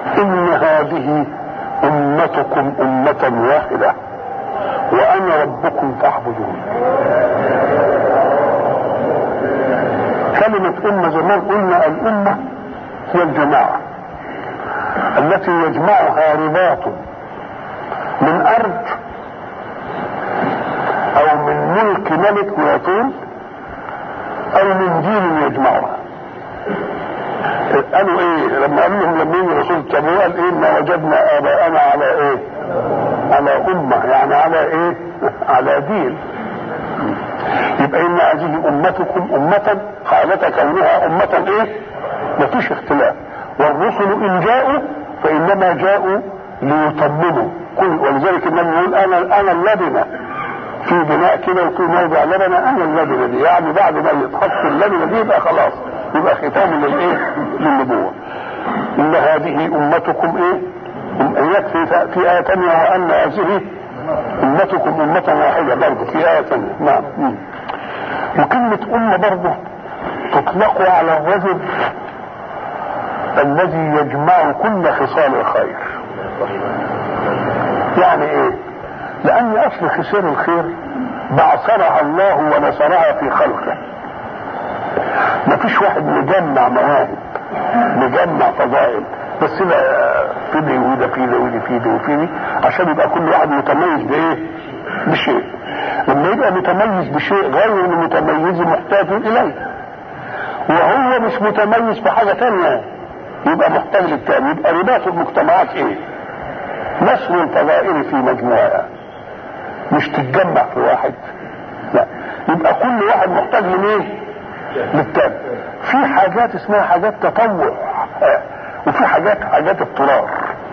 إن هذه أمتكم أمة واحدة وأنا ربكم فاعبدون كلمة أمة زمان قلنا الأمة هي الجماعة التي يجمعها رباط من أرض أو من ملك ملك ويطول أو من دين يجمعها قالوا ايه لما قال لهم لما يجي رسول التبويع قال ايه ما وجدنا اباءنا على ايه على امه يعني على ايه على دين يبقى ان هذه امتكم امه حالة كونها امه ايه ما فيش اختلاف والرسل ان جاءوا فانما جاءوا ليتمموا كل ولذلك النبي يقول انا انا اللبنه في بناء كده وفي موضع لبنه انا اللبنه دي يعني بعد ما يتحط اللبنه دي يبقى خلاص يبقى ختام للايه؟ للنبوة. إن هذه أمتكم إيه؟ يكفي في آية ثانية وأن هذه أمتكم أمة واحدة برضه في آية ثانية نعم. وكلمة أمة برضه تطلق على الرجل الذي يجمع كل خصال الخير. يعني إيه؟ لأن أصل خسار الخير بعثرها الله ونصرها في خلقه. ما فيش واحد مجمع مواهب مجمع فضائل بس ده في دي وده في ده ودي في دي وفي دي عشان يبقى كل واحد متميز بايه؟ بشيء لما يبقى متميز بشيء غير المتميز محتاج اليه وهو مش متميز في حاجه ثانيه يبقى محتاج للتاني يبقى رباط المجتمعات ايه؟ نشر الفضائل في مجموعه مش تتجمع في واحد لا يبقى كل واحد محتاج لايه؟ للتاني في حاجات اسمها حاجات تطوع وفي حاجات حاجات اضطرار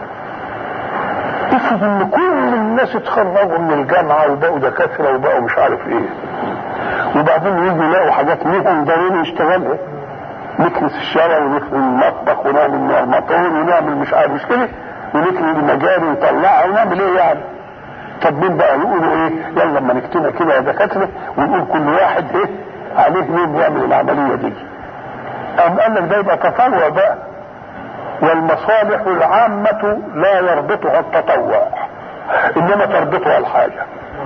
افرض ان كل الناس اتخرجوا من الجامعه وبقوا دكاتره وبقوا مش عارف ايه وبعدين يجوا يلاقوا حاجات منهم ضروري يشتغلها نكنس الشارع وندخل المطبخ ونعمل مطور ونعمل مش عارف مش كده ونكني المجاري ونطلعها ونعمل ايه يعني طب مين بقى يقولوا ايه يلا لما نكتبها كده يا دكاتره ونقول كل واحد ايه عليه مين يعمل العمليه دي قام قال لك ده يبقى تطوع بقى والمصالح العامة لا يربطها التطوع انما تربطها الحاجة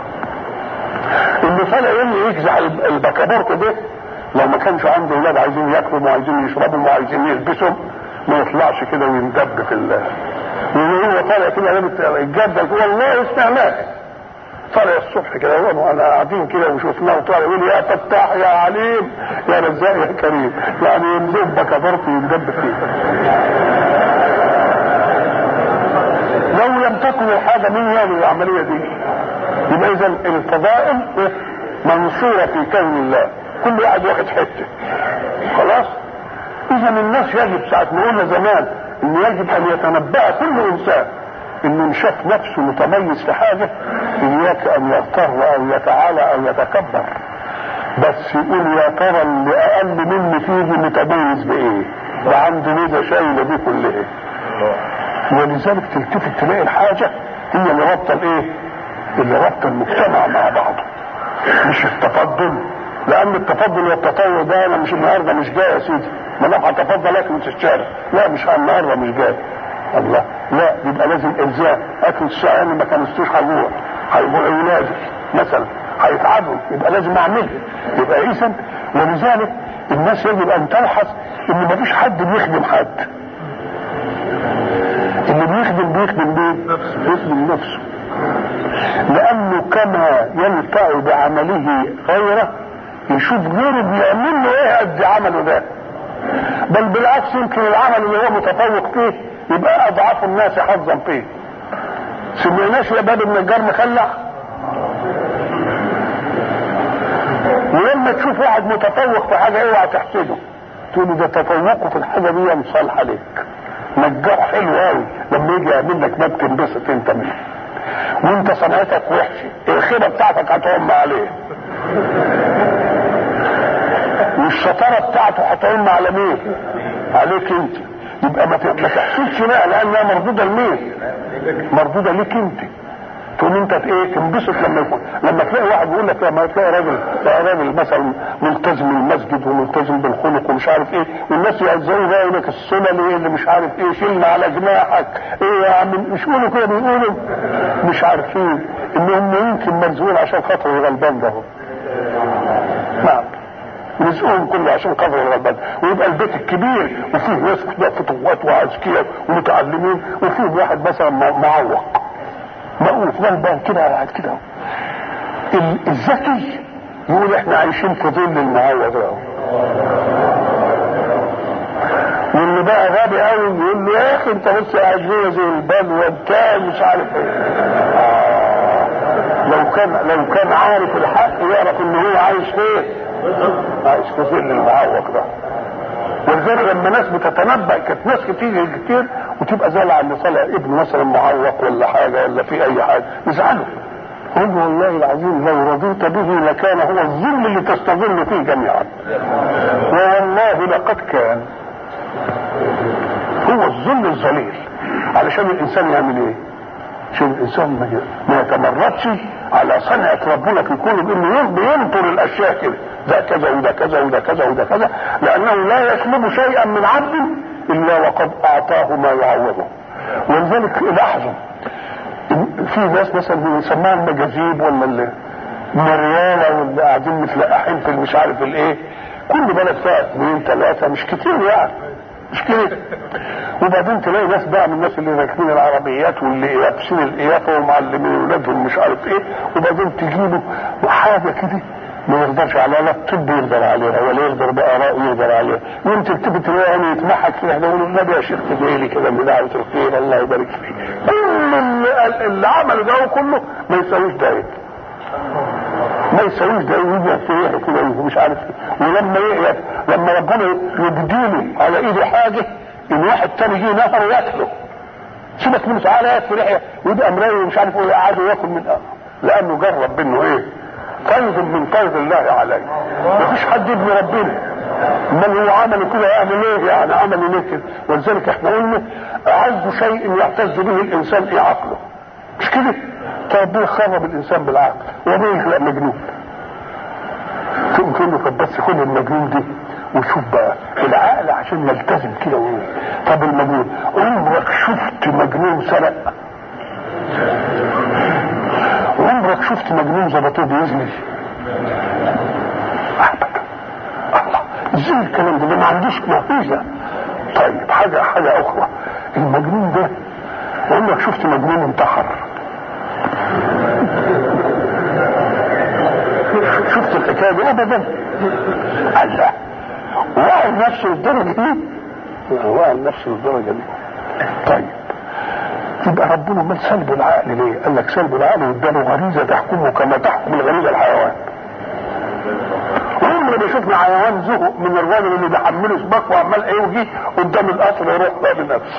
اللي طالع يجي يجزع البكابورت ده لو ما كانش عنده اولاد عايزين ياكلوا وعايزين يشربوا وعايزين يلبسوا ما يطلعش كده ويندب في الله وهو طالع كده لابس الجده والله استعمال طالع الصبح كده هو وانا قاعدين كده وشفناه طالع يقول يا فتاح يا عليم يا رزاق يا كريم يعني يندب بكبرت ويندب فيه لو لم تكن الحاجه مين يعمل العمليه دي يبقى اذا الفضائل منصوره في كون الله كل واحد واخد حته خلاص اذا الناس يجب ساعه ما قلنا زمان ان يجب ان يتنبأ كل انسان انه شاف نفسه متميز في حاجه اياك ان يغتر او يتعالى او يتكبر بس يقول يا ترى اللي اقل مني فيه متميز بايه؟ ده عنده ميزه شايله دي كلها ولذلك تلتفت تلاقي الحاجه هي اللي رابطه الايه؟ اللي رابطه المجتمع مع بعضه مش التفضل لان التفضل والتطور ده انا مش النهارده مش جاي يا سيدي ما انا هتفضل اكل في الشارع لا مش النهارده مش جاي الله لا يبقى لازم الزام اكل الشارع اللي ما كانوش هجوع هيجوع اولادي مثلا هيتعبوا يبقى لازم اعملها يبقى اذا ولذلك الناس يجب ان تلحظ ان مفيش حد بيخدم حد اللي بيخدم بيخدم بيه بيخدم نفسه لانه كما ينفع بعمله غيره يشوف غيره بيعمل له ايه قد عمله ده بل بالعكس يمكن العمل اللي هو متفوق فيه يبقى اضعاف الناس حظا فيه سمعناش يا باب النجار مخلع ولما تشوف واحد متفوق في حاجه اوعى تحسده تقول له ده تفوقه في الحاجه دي صالحه ليك نجار حلو قوي لما يجي يعمل لك باب تنبسط انت منه وانت صنعتك وحشه الخيبه بتاعتك هتعم عليه والشطاره بتاعته هتعم على مين؟ عليك انت يبقى ما تحسدش بقى لانها مردوده لمين؟ مردوده ليك انت تقوم انت ايه تنبسط لما يكون لما تلاقي واحد يقول لك لما تلاقي راجل تلاقي راجل مثلا ملتزم بالمسجد وملتزم بالخلق ومش عارف ايه والناس يعزوه بقى يقول لك السنن ايه اللي مش عارف ايه شيلنا على جناحك ايه يا عم مش يقولوا كده بيقولوا مش عارفين انهم يمكن مرزوقين عشان خاطر الغلبان ده نعم رزقهم كله عشان خاطر الغلبان ويبقى البيت الكبير وفيه ناس كده فتوات واذكياء ومتعلمين وفيه واحد مثلا معوق مقوف غلبان كده قاعد كده الذكي يقول احنا عايشين في ظل المعوض ده واللي بقى غبي قوي يقول له يا اخي انت بص قاعد ليه زي البلوى بتاع مش عارف ايه آه. لو كان لو كان عارف الحق يعرف ان هو عايش فين عايش في ظل المعوق ده ولذلك لما ناس بتتنبأ كانت ناس كتير كتير وتبقى زعلة اللي طالع ابن مثلا معوق ولا حاجه ولا في اي حاجه يزعلوا قل والله العظيم لو رضيت به لكان هو الظل اللي تستظل فيه جميعا والله لقد كان هو الظل الظليل علشان الانسان يعمل ايه عشان الانسان ما يتمردش على صنعة ربنا في كونه بانه بينطر الاشياء كده ده كذا وده كذا وده كذا وده كذا لانه لا يطلب شيئا من عبد الا وقد اعطاه ما يعوضه ولذلك لاحظوا في ناس مثلا بيسموها المجاذيب ولا المريالة واللي قاعدين متلقحين في مش عارف الايه كل بلد فيها اثنين ثلاثة مش كتير يعني مش كده وبعدين تلاقي ناس بقى من الناس اللي راكبين العربيات واللي لابسين القيافه ومعلمين اولادهم مش عارف ايه وبعدين تجيله حاجه كده ما يقدرش عليها لا الطب يقدر عليها ولا يقدر بقى رأي يقدر عليها وانت تبتدي تلاقي يعني يتمحك كده يقول النبي يا شيخ تدعي كده من دعوه الخير الله يبارك فيك كل اللي, اللي عمله ده كله ما يساويش دايت ما يساويش ده يجي في كده مش عارف ايه ولما يقف لما ربنا يبديله على ايده حاجه ان واحد تاني يجي نهر ياكله سيبك منه تعالى ياكل لحيه ويبقى مرايه ومش عارف ايه قاعد ياكل من أه. لانه جرب منه ايه فيض من فيض الله عليه مفيش حد ابن ربنا امال هو عمل كده يعمل ايه يعني عمل ليه كده ولذلك احنا قلنا اعز شيء يعتز به الانسان ايه عقله مش كده ربنا خرب الانسان بالعقل وبين يخلق مجنون تقوم تقول له طب بس خد المجنون دي وشوف بقى العقل عشان يلتزم كده و... طب المجنون عمرك شفت مجنون سرق عمرك شفت مجنون زبطوه بيزني ابدا الله ازاي الكلام ده, ده ما عندوش نتيجه طيب حاجه حاجه اخرى المجنون ده عمرك شفت مجنون انتحر شفت الحكايه دي ابدا الله وعي نفسه للدرجه دي وعي نفسه للدرجه دي طيب يبقى ربنا ما سلب العقل ليه؟ قال لك سلب العقل واداله غريزه تحكمه كما تحكم الغريزه الحيوان. عمر ما شفنا حيوان زهق من الراجل اللي بيحمله سباق وعمال ايه وجي قدام القصر يروح بقى بنفسه.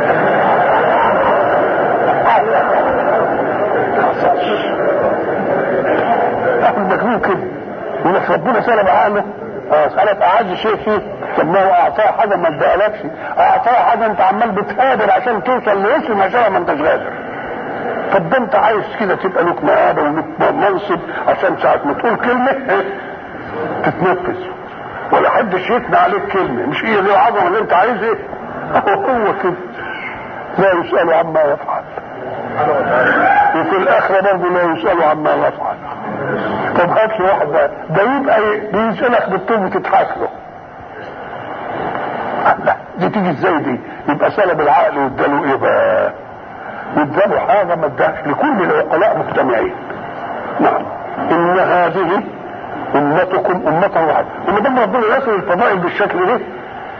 المجنون كده يقول لك ربنا سلب عقله اه سلب اعز شيء فيه طب ما هو اعطاه حاجه ما ادالكش اعطاه حاجه انت عمال بتهادر عشان توصل لاسم عشان ما انتش غادر طب ده انت عايز كده تبقى لك مقابل ولك منصب عشان ساعه ما تقول كلمه تتنفذ ولا حدش يثنى عليك كلمه مش هي دي العظمه اللي انت عايز ايه هو كده لا يسأل عما يفعل وفي الآخرة برضه لا يسأل عما يفعل طب هات لي واحد بقى ده يبقى بيسألك بالطب وتضحك له لا دي تيجي ازاي دي يبقى سلب العقل واداله ايه بقى واداله حاجه ما اداش لكل العقلاء مجتمعين نعم ان هذه امتكم امه واحده وما دام ربنا يصل الفضائل بالشكل ده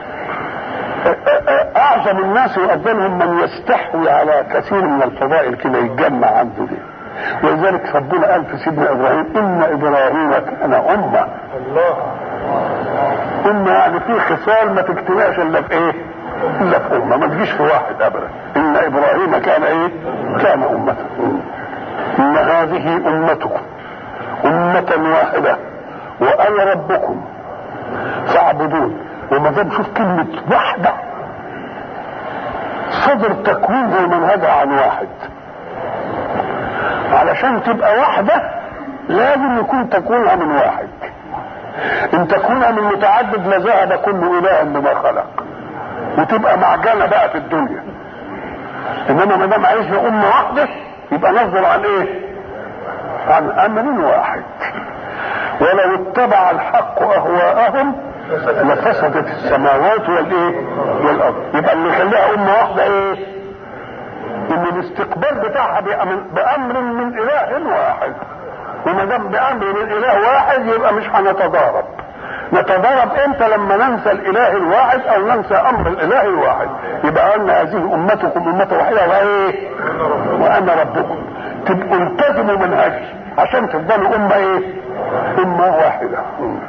اعظم الناس وافضلهم من يستحوي على كثير من الفضائل كده يتجمع عنده دي ولذلك ربنا قال في سيدنا ابراهيم ان ابراهيم كان امه الله امه يعني في خصال ما تجتمعش الا في ايه؟ الا في امه ما تجيش في واحد ابدا ان ابراهيم كان ايه؟ كان امه ان هذه امتكم امه واحده وانا ربكم فاعبدون وما دام شوف كلمه واحده صدر تكوين زي منهجها عن واحد علشان تبقى واحدة لازم يكون تكونها من واحد ان تكونها من متعدد لذهب كل اله بما خلق وتبقى معجنه بقى في الدنيا انما ما دام عايش امه واحده يبقى نظر عن ايه؟ عن امر واحد ولو اتبع الحق اهواءهم لفسدت السماوات والايه؟ والارض يبقى اللي يخليها امه واحده ايه؟ ان الاستقبال بتاعها بامر من اله واحد وما دام بامر من اله واحد يبقى مش هنتضارب نتضارب امتى لما ننسى الاله الواحد او ننسى امر الاله الواحد يبقى ان هذه امتكم امه واحده وايه وانا ربكم تبقوا التزموا منهجي عشان تفضلوا امه ايه امه واحده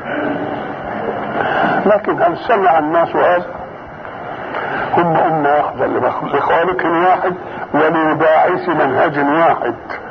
لكن هل سمع الناس هذا هم امه واحده لخالق واحد ولباعث منهج واحد